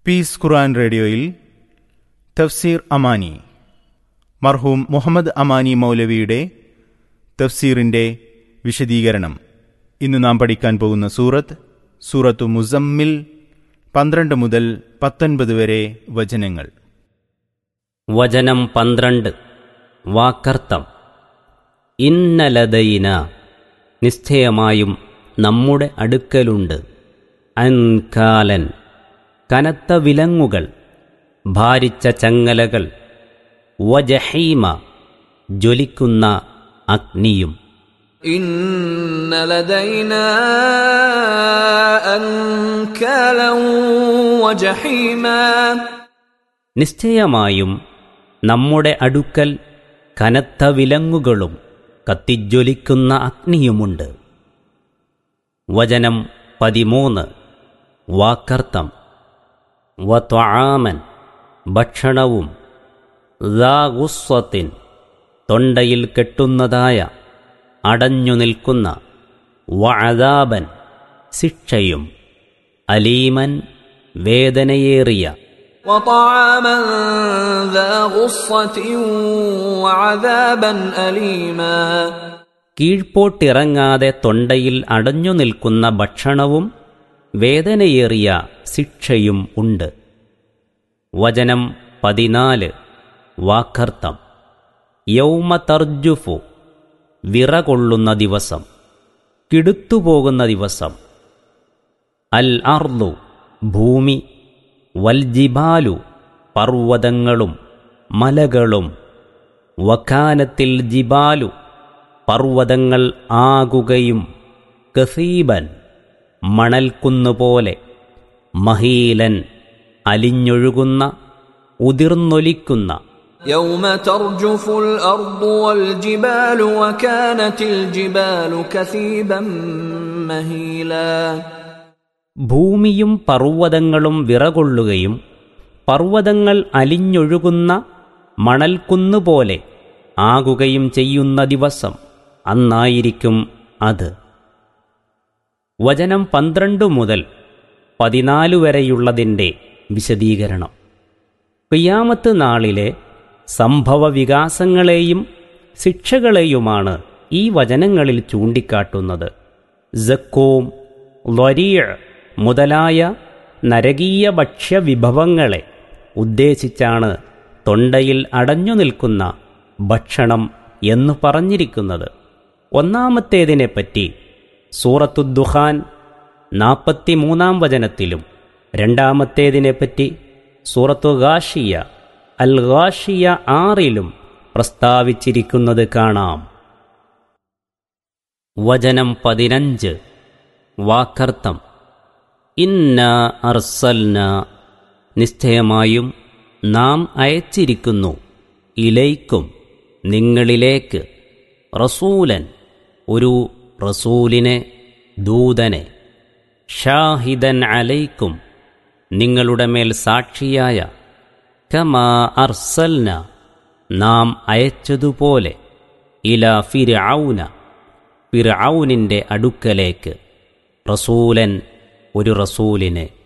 piece ഖുർആൻ റേഡിയോയിൽ തഫ്സീർ അമാനി മർഹൂം മുഹമ്മദ് അമാനി മൗലവിയുടെ തഫ്സീറിൻ്റെ വിശദീകരണം ഇന്ന് നാം പഠിക്കാൻ പോകുന്ന സൂറത്ത് സൂറത്തു മുസമ്മിൽ പന്ത്രണ്ട് മുതൽ പത്തൊൻപത് വരെ വചനങ്ങൾ വചനം പന്ത്രണ്ട് വാക്കർത്ഥം ഇന്നലതൈന നിശ്ചയമായും നമ്മുടെ അടുക്കലുണ്ട് അൻകാലൻ കനത്ത വിലങ്ങുകൾ ഭാരിച്ച ചങ്ങലകൾ വജഹീമ ജ്വലിക്കുന്ന അഗ്നിയും إن لدينا أنكالا وجحيما നിശ്ചയമായും നമ്മുടെ അടുക്കൽ കനത്ത വിലങ്ങുകളും കത്തിജ്വലിക്കുന്ന അഗ്നിയുമുണ്ട് വചനം പതിമൂന്ന് വാക്കർത്ഥം വത്വാമൻ ഭക്ഷണവും ദാഗുസ്വത്തിൻ തൊണ്ടയിൽ കെട്ടുന്നതായ അടഞ്ഞു നിൽക്കുന്ന വഅദാബൻ ശിക്ഷയും അലീമൻ വേദനയേറിയ وطعاما ذا غصة وعذابا أليما കീഴ്പോട്ടിറങ്ങാതെ തൊണ്ടയിൽ അടഞ്ഞു നിൽക്കുന്ന ഭക്ഷണവും വേദനയേറിയ ശിക്ഷയും ഉണ്ട് വചനം പതിനാല് വാക്കർത്ഥം യൗമ തർജുഫു വിറകൊള്ളുന്ന ദിവസം കിടുത്തുപോകുന്ന ദിവസം അൽ അർദു ഭൂമി വൽജിബാലു പർവ്വതങ്ങളും മലകളും വക്കാനത്തിൽ ജിബാലു പർവ്വതങ്ങൾ ആകുകയും കസീബൻ മണൽക്കുന്നുപോലെ മഹീലൻ അലിഞ്ഞൊഴുകുന്ന ഉതിർന്നൊലിക്കുന്ന يوم ترجف الأرض والجبال وكانت الجبال كثيبا مهيلا ഭൂമിയും പർവ്വതങ്ങളും വിറകൊള്ളുകയും പർവ്വതങ്ങൾ അലിഞ്ഞൊഴുകുന്ന മണൽക്കുന്നുപോലെ ആകുകയും ചെയ്യുന്ന ദിവസം അന്നായിരിക്കും അത് വചനം പന്ത്രണ്ട് മുതൽ പതിനാല് വരെയുള്ളതിൻ്റെ വിശദീകരണം ക്രിയാമത്ത് നാളിലെ സംഭവ വികാസങ്ങളെയും ശിക്ഷകളെയുമാണ് ഈ വചനങ്ങളിൽ ചൂണ്ടിക്കാട്ടുന്നത് ജക്കോം ലൊരിയ മുതലായ നരകീയ ഭക്ഷ്യവിഭവങ്ങളെ ഉദ്ദേശിച്ചാണ് തൊണ്ടയിൽ അടഞ്ഞു നിൽക്കുന്ന ഭക്ഷണം എന്ന് പറഞ്ഞിരിക്കുന്നത് ഒന്നാമത്തേതിനെപ്പറ്റി സൂറത്തുദ്ദുഹാൻ നാൽപ്പത്തിമൂന്നാം വചനത്തിലും രണ്ടാമത്തേതിനെപ്പറ്റി സൂറത്തു ഗാഷിയ അൽ ഗാഷിയ ആറിലും പ്രസ്താവിച്ചിരിക്കുന്നത് കാണാം വചനം പതിനഞ്ച് വാക്കർത്ഥം ഇന്ന അർസൽന നിശ്ചയമായും നാം അയച്ചിരിക്കുന്നു ഇലൈക്കും നിങ്ങളിലേക്ക് റസൂലൻ ഒരു റസൂലിനെ ദൂതനെ ഷാഹിദൻ അലൈക്കും നിങ്ങളുടെ മേൽ സാക്ഷിയായ കമാ അർസൽന നാം അയച്ചതുപോലെ ഇല ഫിർഔന ഫിർഔനിൻ്റെ അടുക്കലേക്ക് റസൂലൻ ഒരു റസൂലിനെ